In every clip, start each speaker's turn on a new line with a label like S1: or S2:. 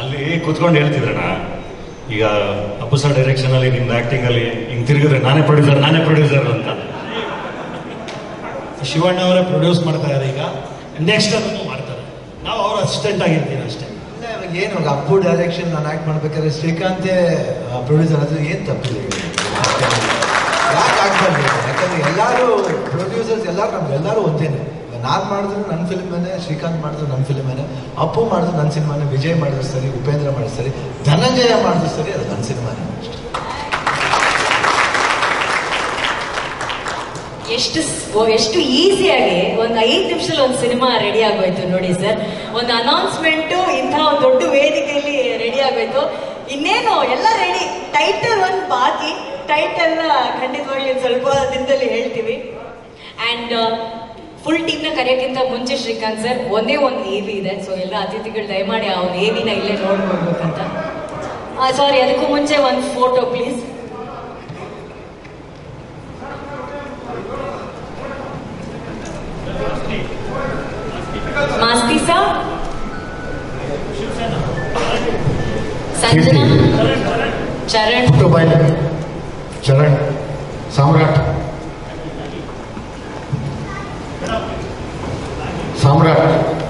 S1: ಅಲ್ಲಿ ಕೂತ್ಕೊಂಡು ಹೇಳ್ತಿದ್ರಣ್ಣ ಈಗ ಅಪ್ಪು ಸರ್ ಡೈರೆಕ್ಷನ್ ಅಲ್ಲಿ ನಿಮ್ದು ಆಕ್ಟಿಂಗ್ ಅಲ್ಲಿ ಹಿಂಗ್ ತಿರುಗಿದ್ರೆ ನಾನೇ ಪ್ರೊಡ್ಯೂಸರ್ ನಾನೇ ಪ್ರೊಡ್ಯೂಸರ್ ಅಂತ
S2: ಶಿವಣ್ಣ ಅವರೇ ಪ್ರೊಡ್ಯೂಸ್ ಮಾಡ್ತಾ ಇದ್ದಾರೆ ಈಗ ನೆಕ್ಸ್ಟ್ ಅದನ್ನು ಮಾಡ್ತಾರೆ ನಾವು ಅವ್ರ ಅಸಿಸ್ಟೆಂಟ್ ಆಗಿರ್ತೀವಿ ಅಷ್ಟೇ
S3: ಇಲ್ಲ, ಇವಾಗ ಏನು ಇವಾಗ ಅಪ್ಪು ಡೈರೆಕ್ಷನ್ ನಾನು ಆಕ್ಟ್ ಮಾಡ್ಬೇಕಾದ್ರೆ ಶ್ರೀಕಾಂತೆ ಪ್ರೊಡ್ಯೂಸರ್ ಆದ್ರೆ ಏನ್ ತಪ್ಪಿದೆ ಯಾಕೆ ಆಗ್ಬಾರ್ದು ಯಾಕಂದ್ರೆ ಎಲ್ಲಾರು ಪ್ರೊಡ್ಯೂಸರ್ಸ್ ಎಲ್ಲಾರು ನಮ್ಗೆ ಎಲ್ಲಾರು ಒಂದೇನೆ ನಾನು ಮಾಡಿದ್ರು ನನ್ನ ಫಿಲ್ಮೇನೆ ಶ್ರೀಕಾಂತ್ ಮಾಡಿದ್ರು ನನ್ನ ಫಿಲ್ಮೇನೆ ಅಪ್ಪು ಮಾಡಿದ್ರು ನನ್ನ ಸಿನಿಮಾನೆ ವಿಜಯ್ ಮಾಡಿದ್ರು ಸರಿ ಉಪೇಂದ್ರ ಮಾಡಿದ್ರು ಸರಿ ಧನಂಜಯ ಮಾಡಿದ್ರು ಸರಿ ಅದು ನನ್ನ ಸಿನಿಮಾನೇ ಅಷ್ಟೇ
S4: ಎಷ್ಟು ಸ್- ಓ, ಎಷ್ಟು ಈಸಿಯಾಗಿ ಒಂದು ಐದು ನಿಮಿಷದಲ್ಲಿ ಒಂದು ಸಿನಿಮಾ ರೆಡಿ ಆಗೋಯ್ತು ನೋಡಿ ಸರ್ ಒಂದು ಅನೌನ್ಸ್ಮೆಂಟ್ ಇಂಥ ಒಂದು ದೊಡ್ಡ ವೇದಿಕೆಯಲ್ಲಿ ರೆಡಿ ಆಗೋಯ್ತು ಇನ್ನೇನು ಎಲ್ಲ ರೆಡಿ ಟೈಟಲ್ ಒಂದು ಬಾಕಿ ಟೈಟಲ್ ಖಂಡಿತವಾಗಿ ಒಂದು ಸ್ವಲ್ಪ ದಿನದಲ್ಲಿ ಹೇಳ್ತೀವಿ ಅಂಡ್ ಫುಲ್ ಟೀಮ್ನ ಕರೆಯೋಕ್ಕಿಂತ ಮುಂಚೆ ಶ್ರೀಕಾಂತ್ ಸರ್ ಒಂದೇ ಒಂದು ಎ ವಿ ಇದೆ ಸೊ ಎಲ್ಲ ಅತಿಥಿಗಳು ದಯಮಾಡಿ ಆ ಒಂದು ಎ ವಿನ ಇಲ್ಲೇ ನೋಡ್ಕೊಡ್ಬೇಕಂತ ಸಾರಿ ಅದಕ್ಕೂ ಮುಂಚೆ ಒಂದು ಫೋಟೋ ಪ್ಲೀಸ್ ಮಾಸ್ತಿ ಸಾಬ್ ಸಂಜನಾ ಚರಣ್
S5: ಮೊಬೈಲ್ ಚರಣ್ ಸಾಮ್ರಾಟ್ ಸಾಮ್ರಾಟ್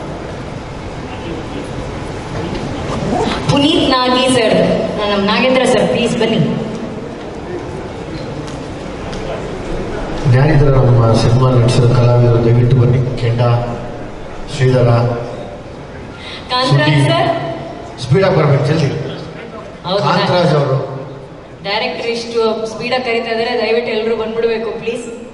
S4: ಪುನೀತ್ ನಾಗಿ ಸರ್ ನಮ್ಮ ನಾಗೇಂದ್ರ ಸರ್ ಪ್ಲೀಸ್ ಬನ್ನಿ
S5: ಜ್ಞಾನಿದ್ರ ನಮ್ಮ ಸಿನಿಮಾ ನಡೆಸಿದ ಕಲಾವಿದರು ದಯವಿಟ್ಟು ಬನ್ನಿ ಕೆಂಡ ಶ್ರೀಧರ
S4: ಕಾಂತರಾಜ್ ಸರ್
S5: ಸ್ಪೀಡಾಗಿ ಬರ್ಬೇಕು ಜಲ್ದಿ
S4: ಹೌದು
S5: ಕಾಂತರಾಜ್ ಅವರು
S4: ಡೈರೆಕ್ಟರ್ ಇಷ್ಟು ಸ್ಪೀಡಾಗಿ ಕರೀತಾ ಇದಾರೆ ದಯವಿಟ್ಟು ಎಲ್ಲರೂ ಬಂದ್ಬಿಡ್ಬೇಕು ಪ್ಲೀಸ್